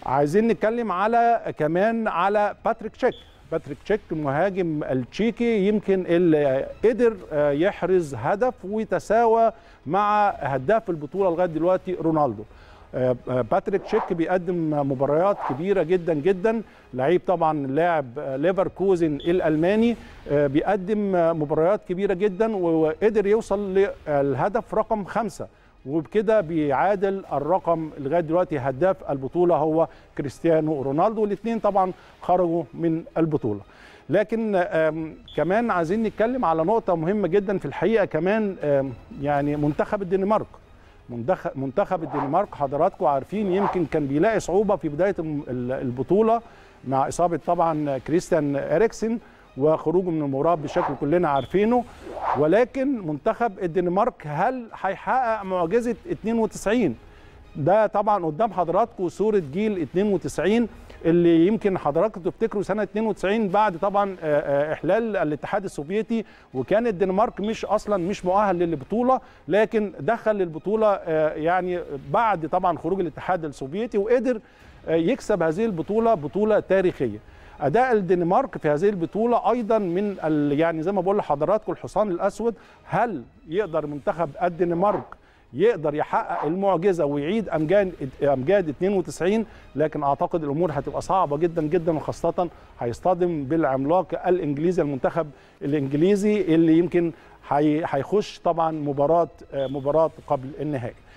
عايزين نتكلم على كمان على باتريك تشيك باتريك تشيك المهاجم التشيكي يمكن اللي قدر يحرز هدف ويتساوى مع هداف البطوله لغايه دلوقتي رونالدو باتريك تشيك بيقدم مباريات كبيره جدا جدا لعيب طبعا لاعب ليفركوزن الالماني بيقدم مباريات كبيره جدا وقدر يوصل للهدف رقم خمسة وبكده بيعادل الرقم لغايه دلوقتي هداف البطوله هو كريستيانو رونالدو والاثنين طبعا خرجوا من البطوله لكن كمان عايزين نتكلم على نقطه مهمه جدا في الحقيقه كمان يعني منتخب الدنمارك منتخب الدنمارك حضراتكم عارفين يمكن كان بيلاقي صعوبه في بدايه البطوله مع اصابه طبعا كريستيان اريكسن وخروجه من المباراه بشكل كلنا عارفينه ولكن منتخب الدنمارك هل هيحقق معجزه 92 ده طبعا قدام حضراتكم صوره جيل 92 اللي يمكن حضراتكم تفتكروا سنه 92 بعد طبعا احلال الاتحاد السوفيتي وكان الدنمارك مش اصلا مش مؤهل للبطوله لكن دخل البطوله يعني بعد طبعا خروج الاتحاد السوفيتي وقدر يكسب هذه البطوله بطوله تاريخيه اداء الدنمارك في هذه البطوله ايضا من يعني زي ما بقول لحضراتكم الحصان الاسود هل يقدر منتخب الدنمارك يقدر يحقق المعجزه ويعيد امجاد امجاد 92 لكن اعتقد الامور هتبقى صعبه جدا جدا وخاصه هيصطدم بالعملاق الانجليزي المنتخب الانجليزي اللي يمكن هيخش طبعا مباراه مباراه قبل النهائي